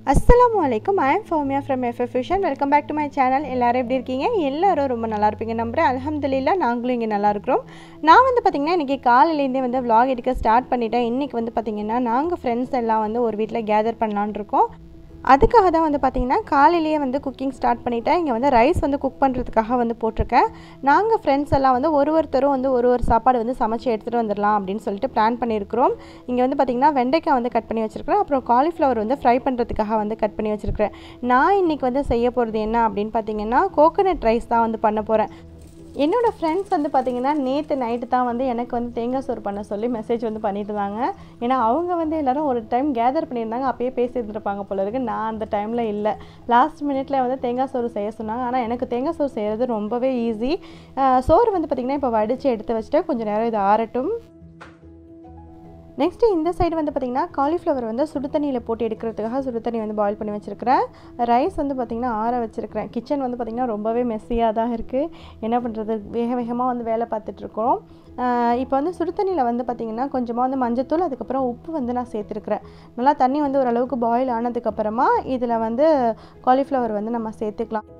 அஸ்ஸலாமு அலைக்கும் I am Fomiya from FF fusion welcome back to my channel எல்லாரும் எப்படி இருக்கீங்க எல்லாரும் ரொம்ப நல்லா இருப்பீங்க நம்புறேன் அல்ஹம்துலில்லா நாங்களும் இங்கே நல்லா இருக்கிறோம் நான் வந்து பார்த்திங்கன்னா இன்றைக்கி காலையிலேருந்தே வந்து vlog எடுக்க ஸ்டார்ட் பண்ணிட்டேன் இன்றைக்கி வந்து பார்த்திங்கன்னா நாங்கள் ஃப்ரெண்ட்ஸ் எல்லாம் வந்து ஒரு வீட்டில் கேதர் பண்ணலான்னு இருக்கோம் அதுக்காக தான் வந்து பார்த்திங்கன்னா காலையிலேயே வந்து குக்கிங் ஸ்டார்ட் பண்ணிட்டேன் இங்கே வந்து ரைஸ் வந்து குக் பண்ணுறதுக்காக வந்து போட்டிருக்கேன் நாங்கள் ஃப்ரெண்ட்ஸ் எல்லாம் வந்து ஒரு ஒருத்தரும் வந்து ஒரு ஒரு சாப்பாடு வந்து சமைச்சு எடுத்துகிட்டு வந்துடலாம் அப்படின்னு சொல்லிட்டு பிளான் பண்ணியிருக்கிறோம் இங்கே வந்து பார்த்திங்கன்னா வெண்டைக்காய் வந்து கட் பண்ணி வச்சுருக்கிறேன் அப்புறம் காலிஃப்ளவர் வந்து ஃப்ரை பண்ணுறதுக்காக வந்து கட் பண்ணி வச்சுருக்கிறேன் நான் இன்றைக்கி வந்து செய்ய போகிறது என்ன அப்படின்னு பார்த்தீங்கன்னா கோகோனட் ரைஸ் தான் வந்து பண்ண போகிறேன் என்னோடய ஃப்ரெண்ட்ஸ் வந்து பார்த்திங்கன்னா நேற்று நைட்டு தான் வந்து எனக்கு வந்து தேங்காய் சோறு பண்ண சொல்லி மெசேஜ் வந்து பண்ணிட்டு இருந்தாங்க ஏன்னா அவங்க வந்து எல்லோரும் ஒரு டைம் கேதர் பண்ணியிருந்தாங்க அப்பயே பேசியிருந்துருப்பாங்க போல இருக்கு நான் அந்த டைமில் இல்லை லாஸ்ட் மினிட்ல வந்து தேங்காய் சோறு செய்ய சொன்னாங்க ஆனால் எனக்கு தேங்காய் சோறு செய்கிறது ரொம்பவே ஈஸி சோறு வந்து பார்த்திங்கன்னா இப்போ வடித்து எடுத்து வச்சுட்டு கொஞ்சம் நேரம் இது ஆறட்டும் நெக்ஸ்ட்டு இந்த சைடு வந்து பார்த்திங்கன்னா காலிஃப்ளவர் வந்து சுடு தண்ணியில் போட்டு எடுக்கிறதுக்காக சுடு தண்ணி வந்து பாயில் பண்ணி வச்சுருக்கிறேன் ரைஸ் வந்து பார்த்திங்கன்னா ஆற வச்சுருக்கிறேன் கிச்சன் வந்து பார்த்திங்கன்னா ரொம்பவே மெஸ்ஸியாக தான் இருக்குது என்ன பண்ணுறது வேக வேகமாக வந்து வேலை பார்த்துட்ருக்கோம் இப்போ வந்து சுடு தண்ணியில் வந்து பார்த்திங்கன்னா கொஞ்சமாக வந்து மஞ்சத்தூள் அதுக்கப்புறம் உப்பு வந்து நான் சேர்த்துருக்குறேன் நல்லா தண்ணி வந்து ஓரளவுக்கு பாயில் ஆனதுக்கப்புறமா இதில் வந்து காலிஃப்ளவர் வந்து நம்ம சேர்த்துக்கலாம்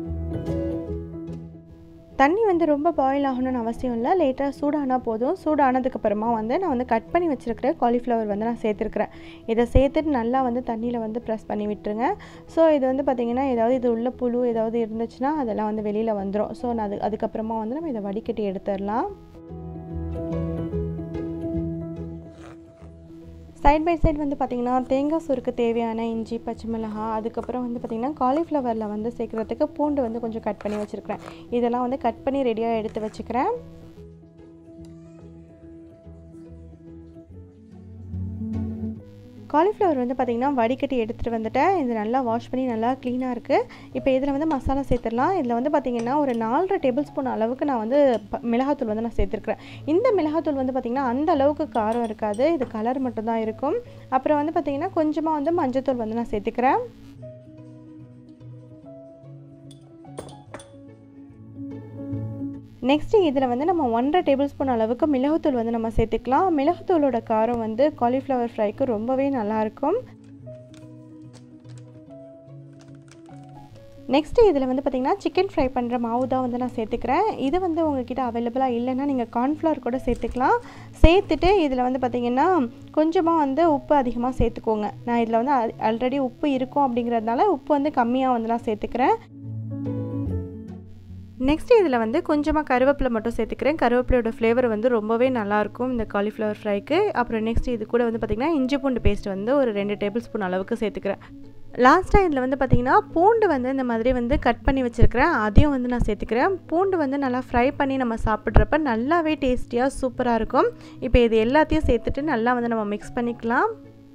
தண்ணி வந்து ரொம்ப பாயில் ஆகணும்னு அவசியம் இல்லை லேட்டாக சூடானால் போதும் சூடானதுக்கப்புறமா வந்து நான் வந்து கட் பண்ணி வச்சுருக்கிற காலிஃப்ளவர் வந்து நான் சேர்த்துருக்குறேன் இதை சேர்த்துட்டு நல்லா வந்து தண்ணியில் வந்து ப்ரெஸ் பண்ணி விட்டுருங்க ஸோ இது வந்து பார்த்திங்கன்னா ஏதாவது இது உள்ள புழு ஏதாவது இருந்துச்சுன்னா அதெல்லாம் வந்து வெளியில் வந்துடும் ஸோ நான் அது அதுக்கப்புறமா வந்து நம்ம இதை வடிகட்டி எடுத்துடலாம் சைட் பை சைடு வந்து பார்த்திங்கன்னா தேங்காய் சோறுக்கு தேவையான இஞ்சி பச்சை மிளகாய் அதுக்கப்புறம் வந்து பார்த்திங்கன்னா காலிஃப்ளவரில் வந்து சேர்க்குறதுக்கு பூண்டு வந்து கொஞ்சம் கட் பண்ணி வச்சுருக்கிறேன் இதெல்லாம் வந்து கட் பண்ணி ரெடியாக எடுத்து வச்சுக்கிறேன் காலிஃப்ளவர் வந்து பார்த்திங்கன்னா வடிகட்டி எடுத்துகிட்டு வந்துட்டேன் இது நல்லா வாஷ் பண்ணி நல்லா க்ளீனாக இருக்குது இப்போ இதில் வந்து மசாலா சேர்த்துடலாம் இதில் வந்து பார்த்திங்கன்னா ஒரு நாலரை டேபிள் ஸ்பூன் அளவுக்கு நான் வந்து மிளகாத்தூள் வந்து நான் சேர்த்துருக்குறேன் இந்த மிளகாத்தூள் வந்து பார்த்திங்கன்னா அந்த அளவுக்கு காரம் இருக்காது இது கலர் மட்டும்தான் இருக்கும் அப்புறம் வந்து பார்த்திங்கன்னா கொஞ்சமாக வந்து மஞ்சத்தூள் வந்து நான் சேர்த்துக்கிறேன் நெக்ஸ்ட்டு இதில் வந்து நம்ம ஒன்றரை டேபிள் ஸ்பூன் அளவுக்கு மிளகுத்தூள் வந்து நம்ம சேர்த்துக்கலாம் மிளகுத்தூளோட காரம் வந்து காலிஃப்ளவர் ஃப்ரைக்கு ரொம்பவே நல்லாயிருக்கும் நெக்ஸ்ட்டு இதில் வந்து பார்த்திங்கன்னா சிக்கன் ஃப்ரை பண்ணுற மாவு தான் வந்து நான் சேர்த்துக்கிறேன் இது வந்து உங்ககிட்ட அவைலபிளாக இல்லைன்னா நீங்கள் கார்ன்ஃப்ளவர் கூட சேர்த்துக்கலாம் சேர்த்துட்டு இதில் வந்து பார்த்திங்கன்னா கொஞ்சமாக வந்து உப்பு அதிகமாக சேர்த்துக்கோங்க நான் இதில் வந்து ஆல்ரெடி உப்பு இருக்கும் அப்படிங்கிறதுனால உப்பு வந்து கம்மியாக வந்து நான் சேர்த்துக்கிறேன் நெக்ஸ்ட் இதில் வந்து கொஞ்சமாக கருவேப்பிலை மட்டும் சேர்த்துக்கிறேன் கருவேப்பிலையோட ஃப்ளேவர் வந்து ரொம்பவே நல்லாயிருக்கும் இந்த காலிஃப்ளவர் ஃப்ரைக்கு அப்புறம் நெக்ஸ்ட் இது கூட வந்து பார்த்திங்கன்னா இஞ்சி பூண்டு பேஸ்ட் வந்து ஒரு ரெண்டு டேபிள் ஸ்பூன் அளவுக்கு சேர்த்துக்கிறேன் லாஸ்ட்டாக இதில் வந்து பார்த்திங்கன்னா பூண்டு வந்து இந்த மாதிரி வந்து கட் பண்ணி வச்சுருக்கிறேன் அதையும் வந்து நான் சேர்த்துக்கிறேன் பூண்டு வந்து நல்லா ஃப்ரை பண்ணி நம்ம சாப்பிட்றப்ப நல்லாவே டேஸ்டியாக சூப்பராக இருக்கும் இப்போ இது எல்லாத்தையும் சேர்த்துட்டு நல்லா வந்து நம்ம மிக்ஸ் பண்ணிக்கலாம்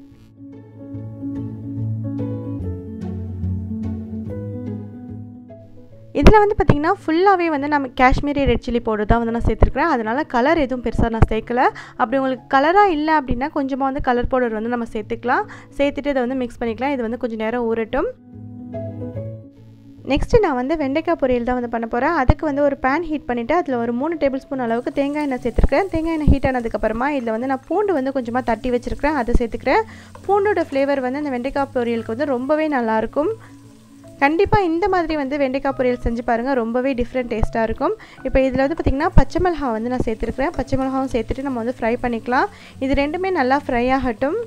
இதில் வந்து பார்த்திங்கன்னா ஃபுல்லாகவே வந்து நம்ம காஷ்மீரி ரெட் சில்லி பவுடர் தான் வந்து நான் சேர்த்துருக்குறேன் அதனால் கலர் எதுவும் பெருசாக நான் சேர்க்கல அப்படி உங்களுக்கு கலராக இல்லை அப்படின்னா கொஞ்சமாக வந்து கலர் பவுடர் வந்து நம்ம சேர்த்துக்கலாம் சேர்த்துட்டு இதை வந்து மிக்ஸ் பண்ணிக்கலாம் இது வந்து கொஞ்சம் நேரம் ஊறட்டும் நெக்ஸ்ட்டு நான் வந்து வெண்டைக்காய் பொரியல் தான் வந்து பண்ண போகிறேன் அதுக்கு வந்து ஒரு பேன் ஹீட் பண்ணிவிட்டு அதில் ஒரு மூணு டேபிள் ஸ்பூன் அளவுக்கு தேங்காய் எண்ணெய் சேர்த்துருக்கேன் தேங்காய் எண்ணெய் ஹீட் ஆனதுக்கப்புறமா இதில் வந்து நான் பூண்டு வந்து கொஞ்சமாக தட்டி வச்சுருக்கிறேன் அதை சேர்த்துக்கிறேன் பூண்டோட ஃப்ளேவர் வந்து இந்த வெண்டைக்காய் பொரியலுக்கு வந்து ரொம்பவே நல்லாயிருக்கும் கண்டிப்பாக இந்த மாதிரி வந்து வெண்டைக்காய் பொரியல் செஞ்சு பாருங்கள் ரொம்பவே டிஃப்ரெண்ட் டேஸ்ட்டாக இருக்கும் இப்போ இதில் வந்து பார்த்திங்கன்னா பச்சை மிளகா வந்து நான் சேர்த்துருக்குறேன் பச்சை மிளகாவும் சேர்த்துட்டு நம்ம வந்து ஃப்ரை பண்ணிக்கலாம் இது ரெண்டுமே நல்லா ஃப்ரை ஆகட்டும்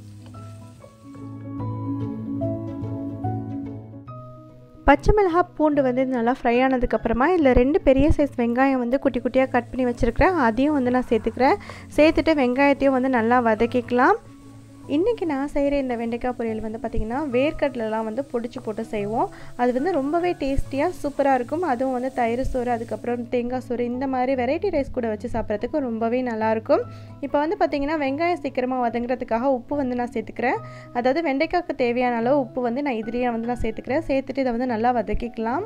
பச்சை மிளகா பூண்டு வந்து நல்லா ஃப்ரை ஆனதுக்கப்புறமா இதில் ரெண்டு பெரிய சைஸ் வெங்காயம் வந்து குட்டி குட்டியாக கட் பண்ணி வச்சுருக்கிறேன் அதையும் வந்து நான் சேர்த்துக்கிறேன் சேர்த்துட்டு வெங்காயத்தையும் வந்து நல்லா வதக்கிக்கலாம் இன்றைக்கி நான் செய்கிற இந்த வெண்டைக்காய் பொரியல் வந்து பார்த்திங்கன்னா வேர்க்கடலெலாம் வந்து பொடிச்சு போட்டு செய்வோம் அது வந்து ரொம்பவே டேஸ்டியாக சூப்பராக இருக்கும் அதுவும் வந்து தயிர் சோறு அதுக்கப்புறம் தேங்காய் சோறு இந்த மாதிரி வெரைட்டி ரைஸ் கூட வச்சு சாப்பிட்றதுக்கு ரொம்பவே நல்லாயிருக்கும் இப்போ வந்து பார்த்திங்கன்னா வெங்காயம் சீக்கிரமாக வதங்குறதுக்காக உப்பு வந்து நான் சேர்த்துக்கிறேன் அதாவது வெண்டைக்காய்க்கு தேவையான அளவு உப்பு வந்து நான் இதுலேயே வந்து நான் சேர்த்துக்கிறேன் சேர்த்துட்டு இதை வந்து நல்லா வதக்கிக்கலாம்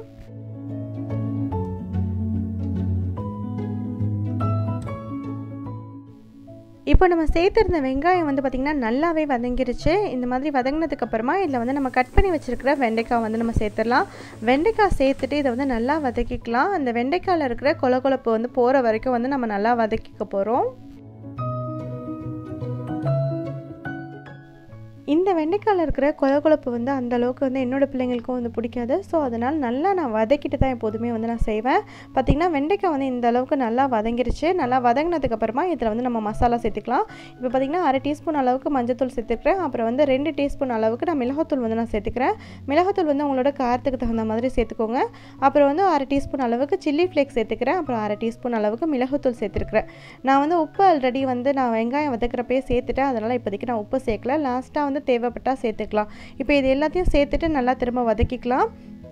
இப்போ நம்ம சேர்த்துருந்த வெங்காயம் வந்து பார்த்திங்கன்னா நல்லாவே வதங்கிருச்சு இந்த மாதிரி வதங்கினதுக்கப்புறமா இதில் வந்து நம்ம கட் பண்ணி வச்சுருக்கிற வெண்டைக்காய் வந்து நம்ம சேர்த்துடலாம் வெண்டைக்காய் சேர்த்துட்டு இதை வந்து நல்லா வதக்கிக்கலாம் அந்த வெண்டைக்காயில் இருக்கிற கொல கொலப்பு வந்து போகிற வரைக்கும் வந்து நம்ம நல்லா வதக்கிக்க போகிறோம் இந்த வெண்டைக்காயில் இருக்கிற கொலகொலப்பு வந்து அந்த அளவுக்கு வந்து என்னோடய பிள்ளைங்களுக்கும் வந்து பிடிக்காது ஸோ அதனால் நல்லா நான் வதக்கிட்டு தான் எப்போதுமே வந்து நான் செய்வேன் பார்த்திங்கன்னா வெண்டைக்காய் வந்து இந்த அளவுக்கு நல்லா வதங்கிருச்சு நல்லா வதங்கினதுக்கப்புறமா இதில் வந்து நம்ம மசாலா சேர்த்துக்கலாம் இப்போ பார்த்திங்கன்னா அரை டீஸ்பூன் அளவுக்கு மஞ்சத்தூள் சேர்த்துக்கிறேன் அப்புறம் வந்து ரெண்டு டீஸ்பூன் அளவுக்கு நான் மிளகாத்தூள் வந்து நான் சேர்த்துக்கிறேன் மிளகாத்தூள் வந்து உங்களோட காரத்துக்கு தகுந்த மாதிரி சேர்த்துக்கோங்க அப்புறம் வந்து அரை டீஸ்பூன் அளவுக்கு சில்லி ஃப்ளேக்ஸ் சேர்த்துக்கிறேன் அப்புறம் அரை டீஸ்பூன் அளவுக்கு மிளகுத்தூள் சேர்த்துருக்கிறேன் நான் வந்து உப்பு ஆல்ரெடி வந்து நான் வெங்காயம் வதக்கிறப்பே சேர்த்துட்டேன் அதனால் இப்போதைக்கு நான் உப்பு சேர்க்கல லாஸ்ட்டாக வந்து தேவைப்பட்டால் சேர்த்துக்கலாம் இப்போ இது எல்லாத்தையும் சேர்த்துட்டு நல்லா திரும்ப வதக்கிக்கலாம்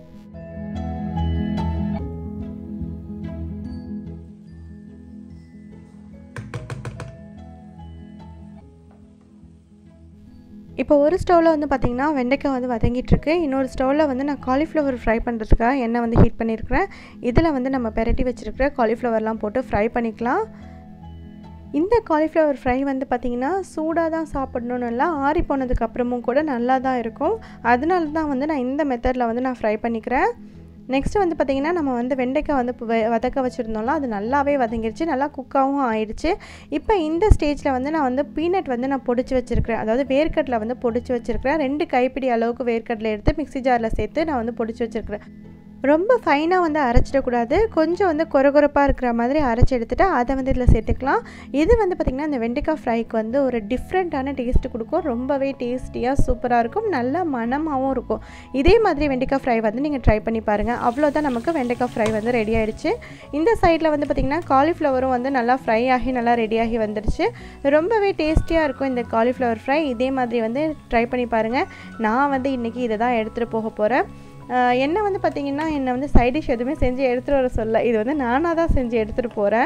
இப்போ ஒரு ஸ்டவ்வில் வந்து பார்த்திங்கன்னா வெண்டைக்காய் வந்து வதங்கிட்டுருக்கு இன்னொரு ஸ்டவ்வில் வந்து நான் காலிஃப்ளவர் ஃப்ரை பண்ணுறதுக்காக எண்ணெய் வந்து ஹீட் பண்ணியிருக்கிறேன் இதில் வந்து நம்ம பெரட்டி வச்சுருக்கிற காலிஃப்ளவர்லாம் போட்டு ஃப்ரை பண்ணிக்கலாம் இந்த காலிஃப்ளவர் ஃப்ரை வந்து பார்த்திங்கன்னா சூடாக தான் சாப்பிடணுன்னு இல்லை ஆறி போனதுக்கு அப்புறமும் கூட நல்லா தான் இருக்கும் அதனால தான் வந்து நான் இந்த மெத்தடில் வந்து நான் ஃப்ரை பண்ணிக்கிறேன் நெக்ஸ்ட்டு வந்து பார்த்திங்கன்னா நம்ம வந்து வெண்டைக்காய் வந்து வதக்க வச்சுருந்தோம்ல அது நல்லாவே வதங்கிருச்சு நல்லா குக்காகவும் ஆயிடுச்சு இப்போ இந்த ஸ்டேஜில் வந்து நான் வந்து பீனட் வந்து நான் பொடிச்சு வச்சுருக்கிறேன் அதாவது வேர்க்கடலை வந்து பொடிச்சு வச்சுருக்கிறேன் ரெண்டு கைப்பிடி அளவுக்கு வேர்க்கடலை எடுத்து மிக்சி ஜாரில் சேர்த்து நான் வந்து பொடிச்சு வச்சுருக்கிறேன் ரொம்ப ஃபைனாக வந்து அரைச்சிடக்கூடாது கொஞ்சம் வந்து கொரகொரப்பாக இருக்கிற மாதிரி அரைச்சி எடுத்துகிட்டு அதை வந்து இதில் சேர்த்துக்கலாம் இது வந்து பார்த்திங்கன்னா இந்த வெண்டைக்காய் ஃப்ரைக்கு வந்து ஒரு டிஃப்ரெண்ட்டான டேஸ்ட்டு கொடுக்கும் ரொம்பவே டேஸ்டியாக சூப்பராக இருக்கும் நல்ல மனமாகவும் இருக்கும் இதே மாதிரி வெண்டைக்காய் ஃப்ரை வந்து நீங்கள் ட்ரை பண்ணி பாருங்கள் அவ்வளோதான் நமக்கு வெண்டைக்காய் ஃப்ரை வந்து ரெடி ஆகிடுச்சு இந்த சைடில் வந்து பார்த்திங்கன்னா காலிஃப்ளவரும் வந்து நல்லா ஃப்ரை ஆகி நல்லா ரெடியாகி வந்துடுச்சு ரொம்பவே டேஸ்டியாக இருக்கும் இந்த காலிஃப்ளவர் ஃப்ரை இதே மாதிரி வந்து ட்ரை பண்ணி பாருங்கள் நான் வந்து இன்றைக்கி இதை தான் எடுத்துகிட்டு போக போகிறேன் என்ன வந்து பார்த்திங்கன்னா என்னை வந்து சைடிஷ் எதுவுமே செஞ்சு எடுத்துகிட்டு வர சொல்ல இது வந்து நானாக தான் செஞ்சு எடுத்துகிட்டு போகிறேன்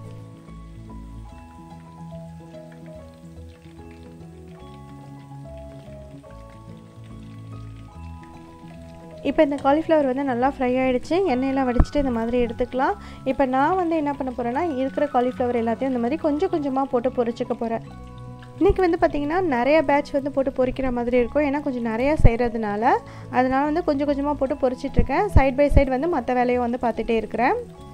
இப்போ இந்த காலிஃப்ளவர் வந்து நல்லா ஃப்ரை ஆகிடுச்சு எண்ணெயெல்லாம் வடிச்சிட்டு இந்த மாதிரி எடுத்துக்கலாம் இப்போ நான் வந்து என்ன பண்ண போகிறேன்னா இருக்கிற காலிஃப்ளவர் எல்லாத்தையும் இந்த மாதிரி கொஞ்சம் கொஞ்சமாக போட்டு பொரிச்சிக்க போகிறேன் இன்றைக்கி வந்து பார்த்திங்கன்னா நிறைய பேட்ச் வந்து போட்டு பொரிக்கிற மாதிரி இருக்கும் ஏன்னா கொஞ்சம் நிறையா செய்கிறதுனால அதனால் வந்து கொஞ்சம் கொஞ்சமாக போட்டு பொரிச்சிட்ருக்கேன் சைட் பை சைடு வந்து மற்ற வேலையை வந்து பார்த்துட்டே இருக்கிறேன்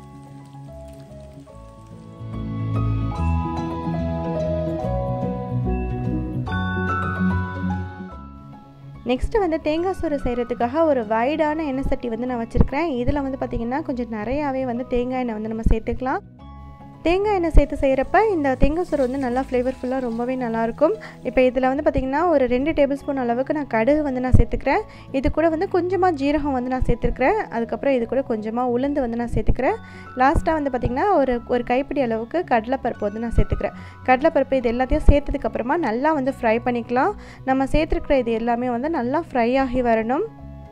நெக்ஸ்ட்டு வந்து தேங்காய் சோறு செய்கிறதுக்காக ஒரு வைடான எண்ணெய் சட்டி வந்து நான் வச்சுருக்கிறேன் இதில் வந்து பார்த்திங்கன்னா கொஞ்சம் நிறையாவே வந்து தேங்காய் எண்ணெய் வந்து நம்ம சேர்த்துக்கலாம் தேங்காய் எண்ணெய் சேர்த்து செய்கிறப்ப இந்த தேங்காய் சோறு வந்து நல்லா ஃப்ளேவர்ஃபுல்லாக ரொம்பவே நல்லாயிருக்கும் இப்போ இதில் வந்து பார்த்திங்கன்னா ஒரு ரெண்டு டேபிள் ஸ்பூன் அளவுக்கு நான் கடுகு வந்து நான் சேர்த்துக்கிறேன் இது கூட வந்து கொஞ்சமாக ஜீரகம் வந்து நான் சேர்த்துருக்கிறேன் அதுக்கப்புறம் இது கூட கொஞ்சமாக உளுந்து வந்து நான் சேர்த்துக்கிறேன் லாஸ்ட்டாக வந்து பார்த்திங்கன்னா ஒரு ஒரு கைப்பிடி அளவுக்கு கடலைப்பருப்பு வந்து நான் சேர்த்துக்கிறேன் கடலைப்பருப்பு இது எல்லாத்தையும் சேர்த்ததுக்கப்புறமா நல்லா வந்து ஃப்ரை பண்ணிக்கலாம் நம்ம சேர்த்துருக்கிற இது எல்லாமே வந்து நல்லா ஃப்ரை ஆகி வரணும்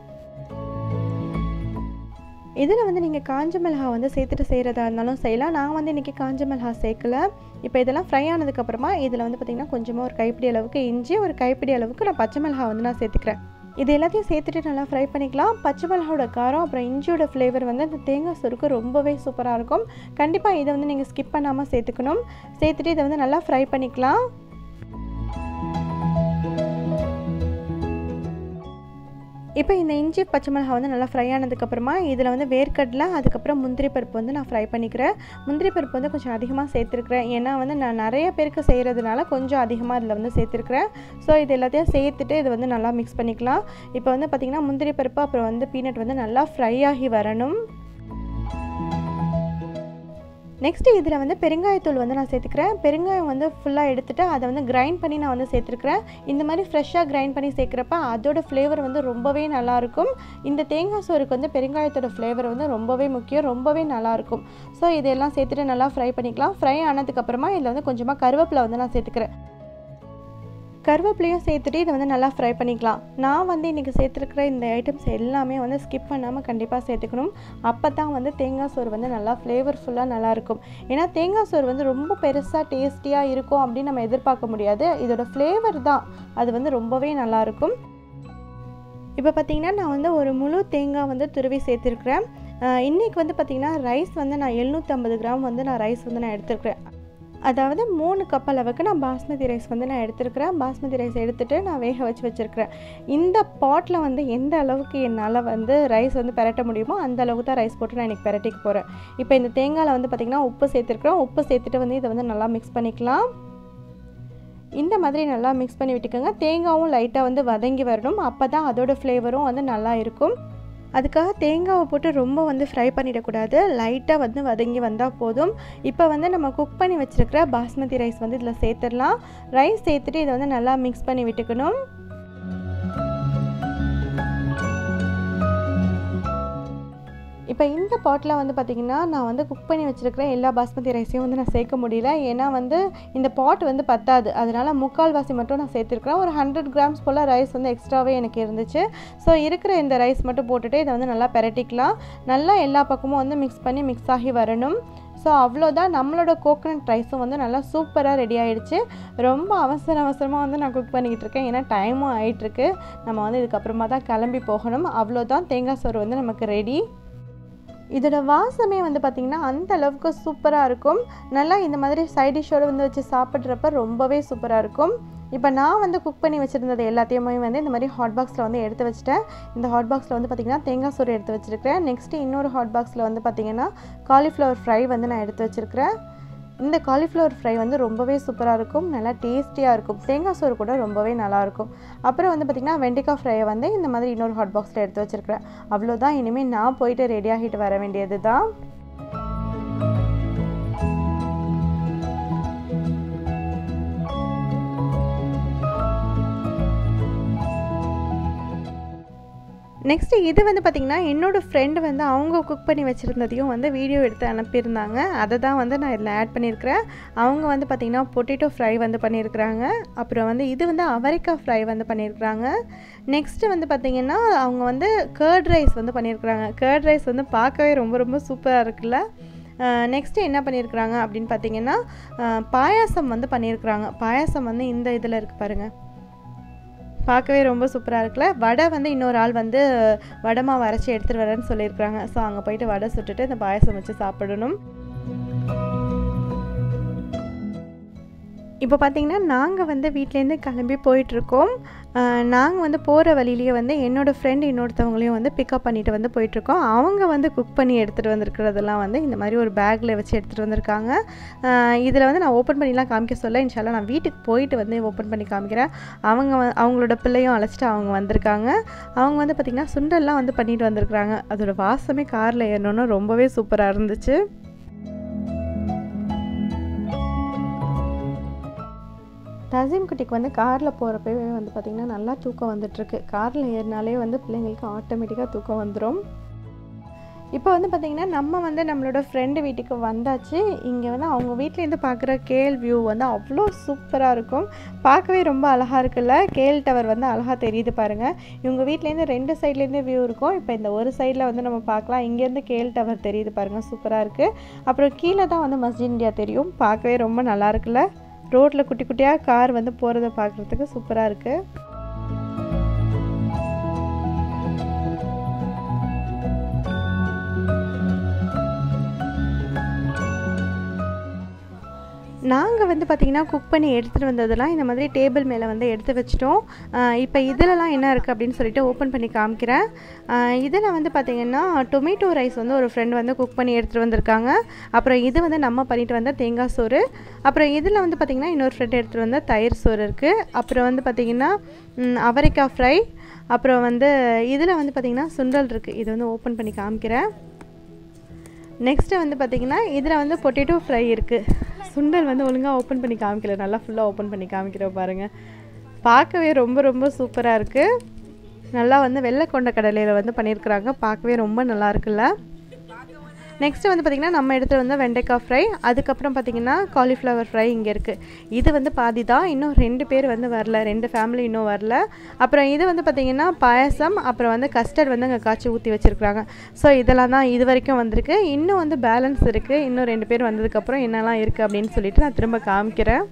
இதில் வந்து நீங்கள் காஞ்ச மிளகா வந்து சேர்த்துட்டு செய்கிறதா இருந்தாலும் செய்யலாம் நான் வந்து இன்றைக்கி காஞ்ச மிளகா சேர்க்கல இப்போ இதெல்லாம் ஃப்ரை ஆனதுக்கப்புறமா இதில் வந்து பார்த்திங்கன்னா கொஞ்சமாக ஒரு கைப்பிடி அளவுக்கு இஞ்சி ஒரு கைப்பிடி அளவுக்கு நான் பச்சை மிளகா வந்து நான் சேர்த்துக்கிறேன் இது எல்லாத்தையும் சேர்த்துட்டு நல்லா ஃப்ரை பண்ணிக்கலாம் பச்சை மிளகாவோட காரம் அப்புறம் இஞ்சியோட ஃப்ளேவர் வந்து அந்த தேங்காய் சொருக்கு ரொம்பவே சூப்பராக இருக்கும் கண்டிப்பாக இதை வந்து நீங்கள் ஸ்கிப் பண்ணாமல் சேர்த்துக்கணும் சேர்த்துட்டு இதை வந்து நல்லா ஃப்ரை பண்ணிக்கலாம் இப்போ இந்த இஞ்சி பச்சை மிளகா வந்து நல்லா ஃப்ரை ஆனதுக்கப்புறமா இதில் வந்து வேர்க்கடலை அதுக்கப்புறம் முந்திரி பருப்பு வந்து நான் ஃப்ரை பண்ணிக்கிறேன் முந்திரி பருப்பு வந்து கொஞ்சம் அதிகமாக சேர்த்துருக்குறேன் ஏன்னா வந்து நான் நிறைய பேருக்கு செய்கிறதுனால கொஞ்சம் அதிகமாக இதில் வந்து சேர்த்துருக்குறேன் ஸோ இது எல்லாத்தையும் சேர்த்துட்டு இது வந்து நல்லா மிக்ஸ் பண்ணிக்கலாம் இப்போ வந்து பார்த்திங்கன்னா முந்திரி பருப்பு அப்புறம் வந்து பீனட் வந்து நல்லா ஃப்ரை ஆகி வரணும் நெக்ஸ்ட்டு இதில் வந்து பெருங்காயத்தூள் வந்து நான் சேர்த்துக்கிறேன் பெருங்காயம் வந்து ஃபுல்லாக எடுத்துகிட்டு அதை வந்து கிரைண்ட் பண்ணி நான் வந்து சேர்த்துருக்குறேன் இந்த மாதிரி ஃப்ரெஷ்ஷாக கிரைண்ட் பண்ணி சேர்க்குறப்ப அதோட ஃப்ளேவர் வந்து ரொம்பவே நல்லாயிருக்கும் இந்த தேங்காய் சோறுக்கு வந்து பெருங்காயத்தோட ஃப்ளேவர் வந்து ரொம்பவே முக்கியம் ரொம்பவே நல்லாயிருக்கும் ஸோ இதெல்லாம் சேர்த்துட்டு நல்லா ஃப்ரை பண்ணிக்கலாம் ஃப்ரை ஆனதுக்கப்புறமா இதில் வந்து கொஞ்சமாக கருவேப்பிலை வந்து நான் சேர்த்துக்கிறேன் கருவேப்பிலையும் சேர்த்துட்டு இதை வந்து நல்லா ஃப்ரை பண்ணிக்கலாம் நான் வந்து இன்றைக்கி சேர்த்துருக்கிற இந்த ஐட்டம்ஸ் எல்லாமே வந்து ஸ்கிப் பண்ணாமல் கண்டிப்பாக சேர்த்துக்கணும் அப்போ தான் வந்து தேங்காய் சோறு வந்து நல்லா ஃப்ளேவர்ஃபுல்லாக நல்லாயிருக்கும் ஏன்னா தேங்காய் சோறு வந்து ரொம்ப பெருசாக டேஸ்டியாக இருக்கும் அப்படின்னு நம்ம எதிர்பார்க்க முடியாது இதோட ஃப்ளேவர் தான் அது வந்து ரொம்பவே நல்லாயிருக்கும் இப்போ பார்த்திங்கன்னா நான் வந்து ஒரு முழு தேங்காய் வந்து துருவி சேர்த்துருக்குறேன் இன்றைக்கி வந்து பார்த்திங்கன்னா ரைஸ் வந்து நான் எழுநூற்றம்பது கிராம் வந்து நான் ரைஸ் வந்து நான் எடுத்துருக்குறேன் அதாவது மூணு கப் அளவுக்கு நான் பாஸ்மதி ரைஸ் வந்து நான் எடுத்துருக்கிறேன் பாஸ்மதி ரைஸ் எடுத்துகிட்டு நான் வேக வச்சு வச்சுருக்கிறேன் இந்த பாட்டில் வந்து எந்த அளவுக்கு என்னால் வந்து ரைஸ் வந்து பெரட்ட முடியுமோ அந்த அளவுக்கு தான் ரைஸ் போட்டு நான் இன்றைக்கி பெரட்டிக்க போகிறேன் இப்போ இந்த தேங்காயில் வந்து பார்த்திங்கன்னா உப்பு சேர்த்துருக்குறோம் உப்பு சேர்த்துட்டு வந்து இதை வந்து நல்லா மிக்ஸ் பண்ணிக்கலாம் இந்த மாதிரி நல்லா மிக்ஸ் பண்ணி விட்டுக்கோங்க தேங்காவும் லைட்டாக வந்து வதங்கி வரணும் அப்போ தான் அதோட ஃப்ளேவரும் வந்து நல்லா இருக்கும் அதுக்காக தேங்காவை போட்டு ரொம்ப வந்து ஃப்ரை பண்ணிடக்கூடாது லைட்டாக வந்து வதங்கி வந்தால் போதும் இப்போ வந்து நம்ம குக் பண்ணி வச்சுருக்கிற பாஸ்மதி ரைஸ் வந்து இதில் சேர்த்துடலாம் ரைஸ் சேர்த்துட்டு இதை வந்து நல்லா மிக்ஸ் பண்ணி விட்டுக்கணும் இப்போ இந்த பாட்டில் வந்து பார்த்திங்கன்னா நான் வந்து குக் பண்ணி வச்சுருக்கிற எல்லா பாஸ்மதி ரைஸையும் வந்து நான் சேர்க்க முடியல ஏன்னா வந்து இந்த பாட் வந்து பத்தாது அதனால் முக்கால்வாசி மட்டும் நான் சேர்த்துருக்குறேன் ஒரு ஹண்ட்ரட் கிராம்ஸ் போல் ரைஸ் வந்து எக்ஸ்ட்ராவே எனக்கு இருந்துச்சு ஸோ இருக்கிற இந்த ரைஸ் மட்டும் போட்டுட்டு இதை வந்து நல்லா பெரட்டிக்கலாம் நல்லா எல்லா பக்கமும் வந்து மிக்ஸ் பண்ணி மிக்ஸ் ஆகி வரணும் ஸோ அவ்வளோதான் நம்மளோட கோகனட் ரைஸும் வந்து நல்லா சூப்பராக ரெடி ஆகிடுச்சு ரொம்ப அவசர அவசரமாக வந்து நான் குக் பண்ணிக்கிட்டு இருக்கேன் ஏன்னா டைமும் ஆகிட்டுருக்கு நம்ம வந்து இதுக்கப்புறமா தான் கிளம்பி போகணும் அவ்வளோதான் தேங்காய் சோறு வந்து நமக்கு ரெடி இதோட வாசமே வந்து பார்த்திங்கன்னா அந்த அளவுக்கு சூப்பராக இருக்கும் நல்லா இந்த மாதிரி சைட் டிஷ்ஷோடு வந்து வச்சு சாப்பிட்றப்ப ரொம்பவே சூப்பராக இருக்கும் இப்போ நான் வந்து குக் பண்ணி வச்சுருந்தது எல்லாத்தையுமே வந்து இந்த மாதிரி ஹாட் பாக்ஸில் வந்து எடுத்து வச்சுட்டேன் இந்த ஹாட் பாக்ஸில் வந்து பார்த்திங்கன்னா தேங்காய் சோறு எடுத்து வச்சுருக்கிறேன் நெக்ஸ்ட்டு இன்னொரு ஹாட் பாக்ஸில் வந்து பார்த்திங்கன்னா காலிஃப்ளவர் ஃப்ரை வந்து நான் எடுத்து வச்சுருக்கிறேன் இந்த காலிஃப்ளவர் ஃப்ரை வந்து ரொம்பவே சூப்பராக இருக்கும் நல்லா டேஸ்டியாக இருக்கும் தேங்காய் சோறு கூட ரொம்பவே நல்லாயிருக்கும் அப்புறம் வந்து பார்த்திங்கன்னா வெண்டைக்காய் ஃப்ரையை வந்து இந்த மாதிரி இன்னொரு ஹாட் பாக்ஸில் எடுத்து வச்சுருக்கிறேன் அவ்வளோதான் இனிமேல் நான் போயிட்டு ரெடி ஆகிட்டு வர வேண்டியது தான் நெக்ஸ்ட்டு இது வந்து பார்த்திங்கன்னா என்னோடய ஃப்ரெண்டு வந்து அவங்க குக் பண்ணி வச்சுருந்ததையும் வந்து வீடியோ எடுத்து அனுப்பியிருந்தாங்க அதை தான் வந்து நான் இதில் ஆட் பண்ணியிருக்கிறேன் அவங்க வந்து பார்த்திங்கன்னா பொட்டேட்டோ ஃப்ரை வந்து பண்ணியிருக்கிறாங்க அப்புறம் வந்து இது வந்து அவரைக்காய் ஃப்ரை வந்து பண்ணியிருக்கிறாங்க நெக்ஸ்ட்டு வந்து பார்த்திங்கன்னா அவங்க வந்து கேர்ட் ரைஸ் வந்து பண்ணியிருக்கிறாங்க கேர்ட் ரைஸ் வந்து பார்க்கவே ரொம்ப ரொம்ப சூப்பராக இருக்குல்ல நெக்ஸ்ட்டு என்ன பண்ணியிருக்கிறாங்க அப்படின்னு பார்த்தீங்கன்னா பாயாசம் வந்து பண்ணியிருக்கிறாங்க பாயாசம் வந்து இந்த இதில் இருக்குது பாருங்கள் பார்க்கவே ரொம்ப சூப்பராக இருக்குல்ல வடை வந்து இன்னொரு ஆள் வந்து வடமா வரைச்சி எடுத்துகிட்டு வரேன்னு சொல்லியிருக்கிறாங்க ஸோ அங்கே போயிட்டு வடை சுட்டுட்டு இந்த பாயசம் வச்சு சாப்பிடணும் இப்போ பார்த்தீங்கன்னா நாங்கள் வந்து வீட்லேருந்து கிளம்பி போயிட்டுருக்கோம் நாங்கள் வந்து போகிற வழியிலேயே வந்து என்னோடய ஃப்ரெண்டு இன்னொருத்தவங்களையும் வந்து பிக்கப் பண்ணிட்டு வந்து போயிட்டுருக்கோம் அவங்க வந்து குக் பண்ணி எடுத்துகிட்டு வந்திருக்கிறதெல்லாம் வந்து இந்த மாதிரி ஒரு பேக்கில் வச்சு எடுத்துகிட்டு வந்திருக்காங்க இதில் வந்து நான் ஓப்பன் பண்ணிலாம் காமிக்க சொல்ல இன்ஷால்லாம் நான் வீட்டுக்கு போயிட்டு வந்து ஓப்பன் பண்ணி காமிக்கிறேன் அவங்க வ- அவங்களோட பிள்ளையும் அழைச்சிட்டு அவங்க வந்திருக்காங்க அவங்க வந்து பார்த்திங்கன்னா சுண்டல்லாம் வந்து பண்ணிட்டு வந்திருக்கிறாங்க அதோட வாசமே காரில் ஏறணுன்னு ரொம்பவே சூப்பராக இருந்துச்சு தசீம் குட்டிக்கு வந்து காரில் போகிறப்பவே வந்து பார்த்திங்கன்னா நல்லா தூக்கம் வந்துட்டுருக்கு காரில் ஏறினாலே வந்து பிள்ளைங்களுக்கு ஆட்டோமேட்டிக்காக தூக்கம் வந்துடும் இப்போ வந்து பார்த்திங்கன்னா நம்ம வந்து நம்மளோட ஃப்ரெண்டு வீட்டுக்கு வந்தாச்சு இங்கே வந்து அவங்க வீட்டிலேருந்து பார்க்குற கேல் வியூ வந்து அவ்வளோ சூப்பராக இருக்கும் பார்க்கவே ரொம்ப அழகாக இருக்குல்ல கேல் டவர் வந்து அழகாக தெரியுது பாருங்கள் இவங்க வீட்லேருந்து ரெண்டு சைட்லேருந்து வியூ இருக்கும் இப்போ இந்த ஒரு சைடில் வந்து நம்ம பார்க்கலாம் இங்கேருந்து கேல் டவர் தெரியுது பாருங்கள் சூப்பராக இருக்குது அப்புறம் கீழே தான் வந்து மஸ்ஜித் இந்தியா தெரியும் பார்க்கவே ரொம்ப நல்லா இருக்குல்ல ரோட்டில் குட்டி குட்டியாக கார் வந்து போகிறத பார்க்குறதுக்கு சூப்பராக இருக்குது நாங்கள் வந்து பார்த்திங்கன்னா குக் பண்ணி எடுத்துகிட்டு வந்ததெல்லாம் இந்த மாதிரி டேபிள் மேலே வந்து எடுத்து வச்சிட்டோம் இப்போ இதிலலாம் என்ன இருக்குது அப்படின்னு சொல்லிட்டு ஓப்பன் பண்ணி காமிக்கிறேன் இதில் வந்து பார்த்திங்கன்னா டொமேட்டோ ரைஸ் வந்து ஒரு ஃப்ரெண்ட் வந்து குக் பண்ணி எடுத்துகிட்டு வந்திருக்காங்க அப்புறம் இது வந்து நம்ம பண்ணிட்டு வந்த தேங்காய் சோறு அப்புறம் இதில் வந்து பார்த்திங்கன்னா இன்னொரு ஃப்ரெண்ட் எடுத்துகிட்டு வந்த தயிர் சோறு இருக்குது அப்புறம் வந்து பார்த்திங்கன்னா ம், அவரைக்காய் ஃப்ரை அப்புறம் வந்து இதில் வந்து பார்த்திங்கன்னா சுண்டல் இருக்குது இது வந்து ஓப்பன் பண்ணி காமிக்கிறேன் நெக்ஸ்ட்டு வந்து பார்த்திங்கன்னா இதில் வந்து பொட்டேட்டோ ஃப்ரை இருக்குது சுண்டல் வந்து ஒழுங்காக ஓப்பன் பண்ணி காமிக்கல நல்லா ஃபுல்லாக ஓப்பன் பண்ணி காமிக்கிறோம் பாருங்கள் பார்க்கவே ரொம்ப ரொம்ப சூப்பராக இருக்குது நல்லா வந்து வெள்ளை கொண்ட கடலையில் வந்து பண்ணியிருக்கிறாங்க பார்க்கவே ரொம்ப நல்லா இருக்குல்ல நெக்ஸ்ட்டு வந்து பார்த்திங்கன்னா நம்ம எடுத்து வந்த வெண்டைக்காய் ஃப்ரை அதுக்கப்புறம் பார்த்திங்கன்னா காலிஃப்ளவர் ஃப்ரை இங்கே இருக்குது இது வந்து பாதி தான் இன்னும் ரெண்டு பேர் வந்து வரல ரெண்டு ஃபேமிலி இன்னும் வரல அப்புறம் இது வந்து பார்த்திங்கன்னா பாயசம் அப்புறம் வந்து கஸ்டர்ட் வந்து அங்கே காய்ச்சி ஊற்றி வச்சுருக்காங்க ஸோ இதெல்லாம் தான் இது வரைக்கும் வந்திருக்கு இன்னும் வந்து பேலன்ஸ் இருக்குது இன்னும் ரெண்டு பேர் வந்ததுக்கப்புறம் என்னெல்லாம் இருக்குது அப்படின்னு சொல்லிட்டு நான் திரும்ப காமிக்கிறேன்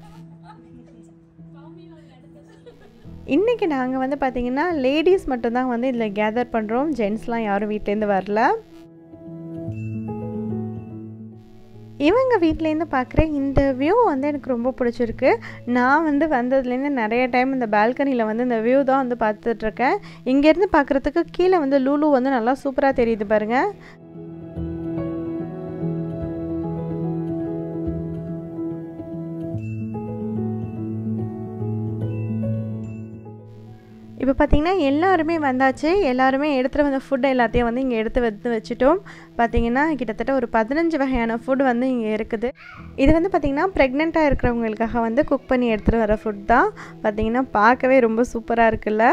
இன்றைக்கி நாங்கள் வந்து பார்த்திங்கன்னா லேடிஸ் மட்டும்தான் வந்து இதில் கேதர் பண்ணுறோம் ஜென்ஸ்லாம் யாரும் வீட்டிலேருந்து வரல இவங்க வீட்லேருந்து பார்க்குற இந்த வியூ வந்து எனக்கு ரொம்ப பிடிச்சிருக்கு நான் வந்து வந்ததுலேருந்து நிறைய டைம் இந்த பால்கனியில் வந்து இந்த வியூ தான் வந்து பார்த்துட்ருக்கேன் இங்கேருந்து பார்க்குறதுக்கு கீழே வந்து லூலு வந்து நல்லா சூப்பராக தெரியுது பாருங்கள் இப்போ பார்த்திங்கன்னா எல்லாருமே வந்தாச்சு எல்லாருமே எடுத்துகிட்டு வந்த ஃபுட் எல்லாத்தையும் வந்து இங்கே எடுத்து வந்து வச்சுட்டோம் பார்த்திங்கன்னா கிட்டத்தட்ட ஒரு பதினஞ்சு வகையான ஃபுட் வந்து இங்கே இருக்குது இது வந்து பார்த்திங்கன்னா ப்ரெக்னெண்ட்டாக இருக்கிறவங்களுக்காக வந்து குக் பண்ணி எடுத்துகிட்டு வர ஃபுட் தான் பார்த்திங்கன்னா பார்க்கவே ரொம்ப சூப்பராக இருக்குல்ல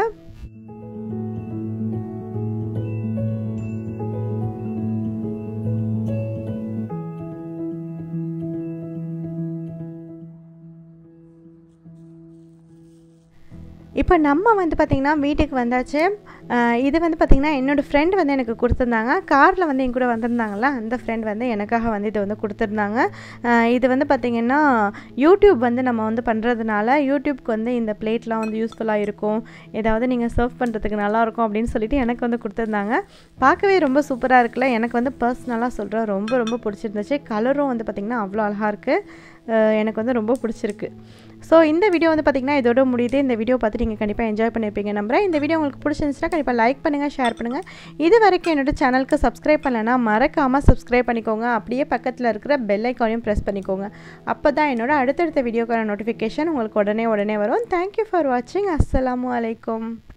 இப்போ நம்ம வந்து பார்த்திங்கன்னா வீட்டுக்கு வந்தாச்சு இது வந்து பார்த்திங்கன்னா என்னோடய ஃப்ரெண்ட் வந்து எனக்கு கொடுத்துருந்தாங்க காரில் வந்து என் கூட வந்திருந்தாங்களா அந்த ஃப்ரெண்ட் வந்து எனக்காக வந்து இதை வந்து கொடுத்துருந்தாங்க இது வந்து பார்த்திங்கன்னா யூடியூப் வந்து நம்ம வந்து பண்ணுறதுனால யூடியூப்க்கு வந்து இந்த பிளேட்லாம் வந்து யூஸ்ஃபுல்லாக இருக்கும் ஏதாவது நீங்கள் சர்வ் பண்ணுறதுக்கு நல்லாயிருக்கும் அப்படின்னு சொல்லிட்டு எனக்கு வந்து கொடுத்துருந்தாங்க பார்க்கவே ரொம்ப சூப்பராக இருக்குல்ல எனக்கு வந்து பர்சனலாக சொல்கிறேன் ரொம்ப ரொம்ப பிடிச்சிருந்துச்சு கலரும் வந்து பார்த்திங்கன்னா அவ்வளோ அழகாக இருக்குது எனக்கு வந்து ரொம்ப பிடிச்சிருக்கு ஸோ இந்த வீடியோ வந்து பார்த்திங்கன்னா இதோட முடியுது இந்த வீடியோ பார்த்து நீங்கள் கண்டிப்பாக என்ஜாய் பண்ணியிருப்பீங்க நம்புறேன் இந்த வீடியோ உங்களுக்கு பிடிச்சிருந்துச்சுன்னா கண்டிப்பாக லைக் பண்ணுங்கள் ஷேர் பண்ணுங்கள் இது வரைக்கும் என்னோட சேனலுக்கு சப்ஸ்கிரைப் பண்ணலைன்னா மறக்காமல் சப்ஸ்கிரைப் பண்ணிக்கோங்க அப்படியே பக்கத்தில் இருக்கிற பெல் ஐக்கானையும் ப்ரெஸ் பண்ணிக்கோங்க அப்போ தான் என்னோட அடுத்தடுத்த வீடியோக்கான நோட்டிஃபிகேஷன் உங்களுக்கு உடனே உடனே வரும் தேங்க்யூ ஃபார் வாட்சிங் அஸ்ஸலாமு அலைக்கும்